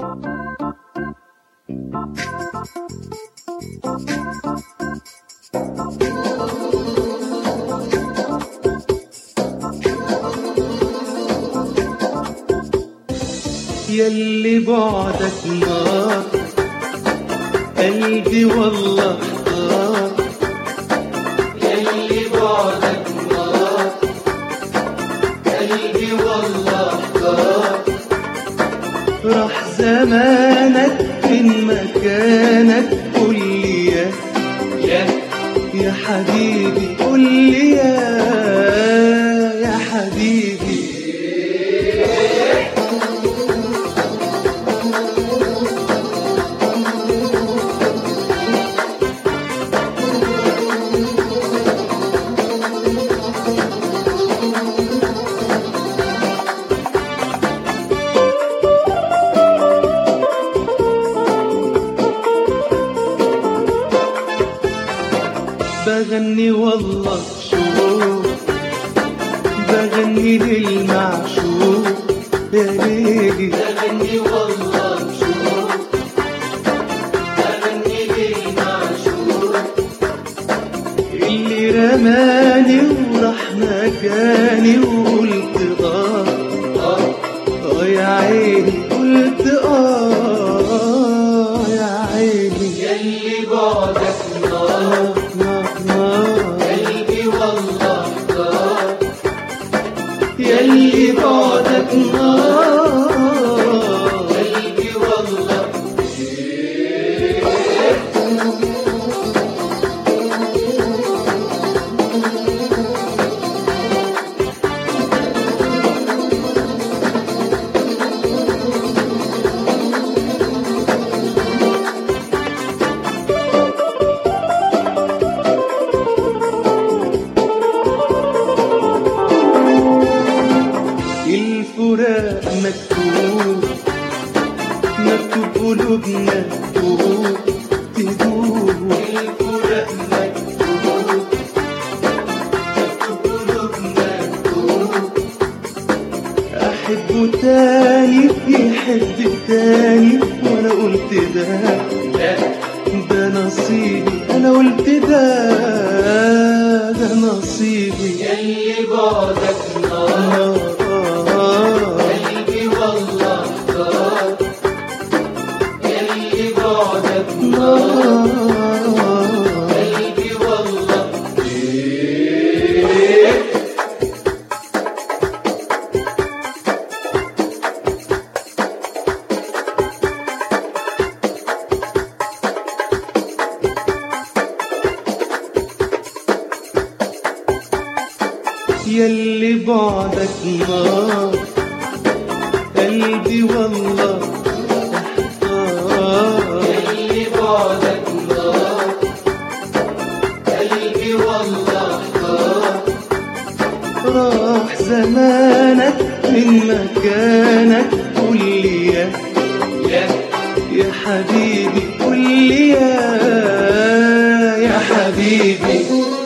يلي بعدك نار قلبي والله احتار يلي بعدك نار قلبي والله احتار راح زمانك فين مكانك قول لي يا يا يا حبيبي قول لي يا يا حبيبي بغني والله شوق بغني للمعشوق يا ليلي بغني والله شوق بغني للمعشوق اللي رماني وراح مكاني وقلت اه اه اه يا عيني قلت اه يا عيني يلي بعدك نار نار نار قلبي والله نار يلي بعدك نار قلبي والله الفراق مكتوب مكتوب قلوبنا تدوب تدوب الفراق مكتوب مكتوب قلوبنا تدوب أحبه تاني يحب تاني وأنا قلت ده لا ده نصيبي أنا قلت ده ده نصيبي يلي بعدك نار قلبي والله نار يلي بعدك نار قلبي والله يلي بعدك نار قلبي والله احتار يلي بعدك نار قلبي والله احتار راح زمانك من مكانك قول لي يا يا يا حبيبي قول لي يا يا حبيبي